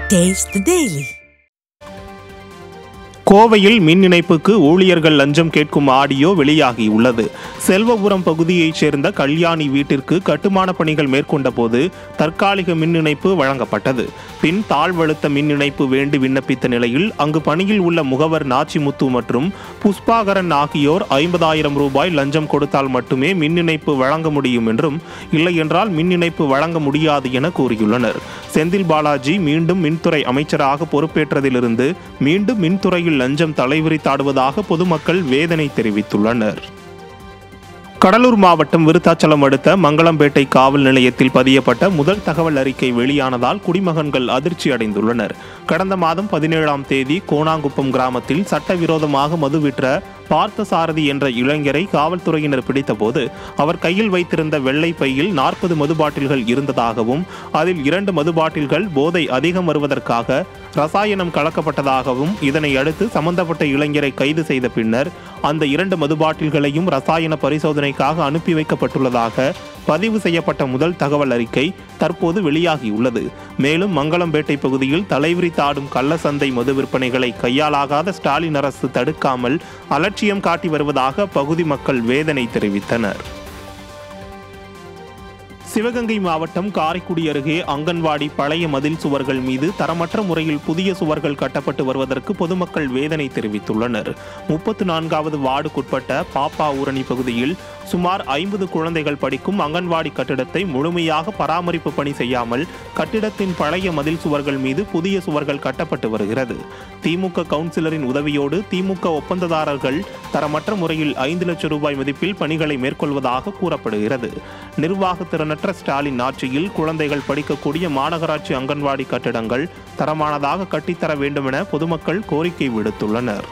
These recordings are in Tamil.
Taste the Daily. கோவையில் மின் இணைப்புக்கு ஊழியர்கள் லஞ்சம் கேட்கும் ஆடியோ வெளியாகியுள்ளது செல்வபுரம் பகுதியைச் சேர்ந்த கல்யாணி வீட்டிற்கு கட்டுமான பணிகள் மேற்கொண்ட போது தற்காலிக மின் இணைப்பு வழங்கப்பட்டது பின் தாழ்வழுத்த மின் இணைப்பு வேண்டி விண்ணப்பித்த நிலையில் அங்கு பணியில் உள்ள முகவர் நாச்சிமுத்து மற்றும் புஷ்பாகரன் ஆகியோர் ஐம்பதாயிரம் ரூபாய் லஞ்சம் கொடுத்தால் மட்டுமே மின் இணைப்பு வழங்க முடியும் என்றும் இல்லையென்றால் மின் இணைப்பு வழங்க முடியாது என கூறியுள்ளனர் செந்தில் பாலாஜி மீண்டும் மின்துறை அமைச்சராக பொறுப்பேற்றதிலிருந்து மீண்டும் மின்துறையில் லஞ்சம் தலைவிரித்தாடுவதாக பொதுமக்கள் வேதனை தெரிவித்துள்ளனர் கடலூர் மாவட்டம் விருத்தாச்சலம் அடுத்த மங்களம்பேட்டை காவல் நிலையத்தில் பதியப்பட்ட முதல் தகவல் அறிக்கை வெளியானதால் குடிமகன்கள் அதிர்ச்சி அடைந்துள்ளனர் கடந்த மாதம் பதினேழாம் தேதி கோணாங்குப்பம் கிராமத்தில் சட்டவிரோதமாக மது விற்ற பார்த்தசாரதி என்ற இளைஞரை காவல்துறையினர் பிடித்தபோது அவர் கையில் வைத்திருந்த வெள்ளை பையில் நாற்பது மது பாட்டில்கள் இருந்ததாகவும் அதில் இரண்டு மது பாட்டில்கள் போதை அதிகம் வருவதற்காக ரசாயனம் கலக்கப்பட்டதாகவும் இதனை அடுத்து சம்பந்தப்பட்ட இளைஞரை கைது செய்த பின்னர் அந்த இரண்டு மது பாட்டில்களையும் ரசாயன பரிசோதனைக்காக அனுப்பி வைக்கப்பட்டுள்ளதாக பதிவு செய்யப்பட்ட முதல் தகவல் அறிக்கை தற்போது வெளியாகியுள்ளது மேலும் மங்களம்பேட்டை பகுதியில் தலைவிரித்தாடும் கள்ளசந்தை மது விற்பனைகளை கையாலாகாத ஸ்டாலின் அரசு தடுக்காமல் அலட்சியம் காட்டி வருவதாக பகுதி மக்கள் வேதனை தெரிவித்தனர் சிவகங்கை மாவட்டம் காரைக்குடி அருகே அங்கன்வாடி பழைய மதில் சுவர்கள் மீது தரமற்ற முறையில் புதிய சுவர்கள் கட்டப்பட்டு வருவதற்கு பொதுமக்கள் வேதனை தெரிவித்துள்ளனர் முப்பத்து நான்காவது வார்டுக்குட்பட்ட பாப்பா ஊரணி பகுதியில் சுமார் ஐம்பது குழந்தைகள் படிக்கும் அங்கன்வாடி கட்டிடத்தை முழுமையாக பராமரிப்பு பணி செய்யாமல் கட்டிடத்தின் பழைய மதில் சுவர்கள் மீது புதிய சுவர்கள் கட்டப்பட்டு வருகிறது திமுக கவுன்சிலரின் உதவியோடு திமுக ஒப்பந்ததாரர்கள் தரமற்ற முறையில் ஐந்து லட்சம் ரூபாய் மதிப்பில் பணிகளை மேற்கொள்வதாக கூறப்படுகிறது நிர்வாக திறனற்ற ஸ்டாலின் ஆட்சியில் குழந்தைகள் படிக்கக்கூடிய மாநகராட்சி அங்கன்வாடி கட்டிடங்கள் தரமானதாக கட்டித்தர வேண்டுமென பொதுமக்கள் கோரிக்கை விடுத்துள்ளனர்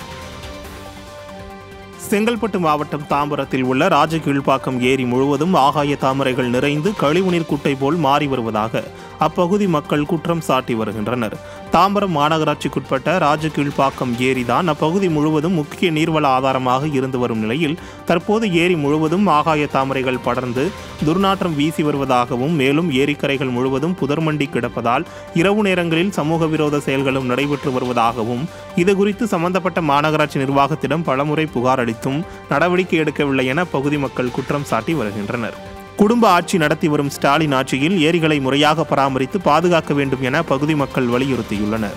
செங்கல்பட்டு மாவட்டம் தாம்பரத்தில் உள்ள ராஜகீழ்ப்பாக்கம் ஏரி முழுவதும் ஆகாய தாமரைகள் நிறைந்து கழிவுநீர் குட்டை போல் மாறி வருவதாக அப்பகுதி மக்கள் குற்றம் சாட்டி வருகின்றனர் தாம்பரம் மாநகராட்சிக்குட்பட்ட ராஜகீழ்ப்பாக்கம் ஏரி தான் அப்பகுதி முழுவதும் முக்கிய நீர்வள ஆதாரமாக இருந்து வரும் நிலையில் தற்போது ஏரி முழுவதும் ஆகாய தாமரைகள் படர்ந்து துர்நாற்றம் வீசி வருவதாகவும் மேலும் ஏரிக்கரைகள் முழுவதும் புதர்மண்டி கிடப்பதால் இரவு நேரங்களில் சமூக விரோத செயல்களும் நடைபெற்று வருவதாகவும் இதுகுறித்து சம்பந்தப்பட்ட மாநகராட்சி நிர்வாகத்திடம் பலமுறை புகார் அளித்தும் நடவடிக்கை எடுக்கவில்லை என பகுதி மக்கள் குற்றம் சாட்டி வருகின்றனர் குடும்ப ஆட்சி நடத்தி வரும் ஸ்டாலின் ஆட்சியில் ஏரிகளை முறையாக பராமரித்து பாதுகாக்க வேண்டும் என பகுதி மக்கள் வலியுறுத்தியுள்ளனர்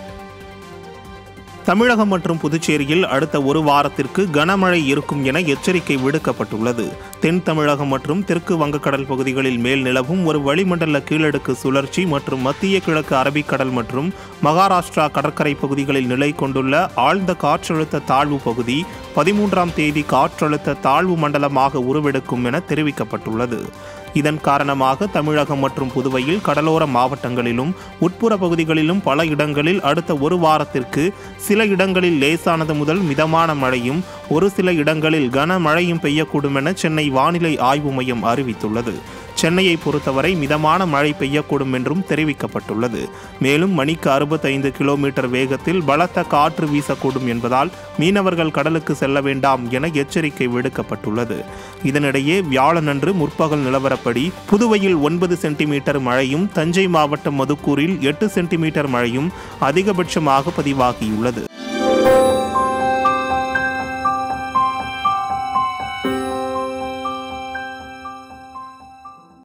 தமிழகம் மற்றும் புதுச்சேரியில் அடுத்த ஒரு வாரத்திற்கு கனமழை இருக்கும் என எச்சரிக்கை விடுக்கப்பட்டுள்ளது தென் தமிழகம் மற்றும் தெற்கு வங்கக்கடல் பகுதிகளில் மேல் நிலவும் ஒரு வளிமண்டல கீழடுக்கு சுழற்சி மற்றும் மத்திய கிழக்கு அரபிக்கடல் மற்றும் மகாராஷ்டிரா கடற்கரை பகுதிகளில் நிலை கொண்டுள்ள ஆழ்ந்த காற்றழுத்த தாழ்வு பகுதி பதிமூன்றாம் தேதி காற்றழுத்த தாழ்வு மண்டலமாக உருவெடுக்கும் என தெரிவிக்கப்பட்டுள்ளது இதன் காரணமாக தமிழகம் மற்றும் புதுவையில் கடலோர மாவட்டங்களிலும் உட்புற பகுதிகளிலும் பல இடங்களில் அடுத்த ஒரு வாரத்திற்கு சில இடங்களில் லேசானது முதல் மிதமான மழையும் ஒரு சில இடங்களில் கனமழையும் பெய்யக்கூடும் என சென்னை வானிலை ஆய்வு மையம் அறிவித்துள்ளது சென்னையை பொறுத்தவரை மிதமான மழை பெய்யக்கூடும் என்றும் தெரிவிக்கப்பட்டுள்ளது மேலும் மணிக்கு அறுபத்தைந்து கிலோமீட்டர் வேகத்தில் பலத்த காற்று வீசக்கூடும் என்பதால் மீனவர்கள் கடலுக்கு செல்ல வேண்டாம் என எச்சரிக்கை விடுக்கப்பட்டுள்ளது இதனிடையே வியாழனன்று முற்பகல் நிலவரப்படி புதுவையில் ஒன்பது சென்டிமீட்டர் மழையும் தஞ்சை மாவட்டம் மதுக்கூரில் எட்டு சென்டிமீட்டர் மழையும் அதிகபட்சமாக பதிவாகியுள்ளது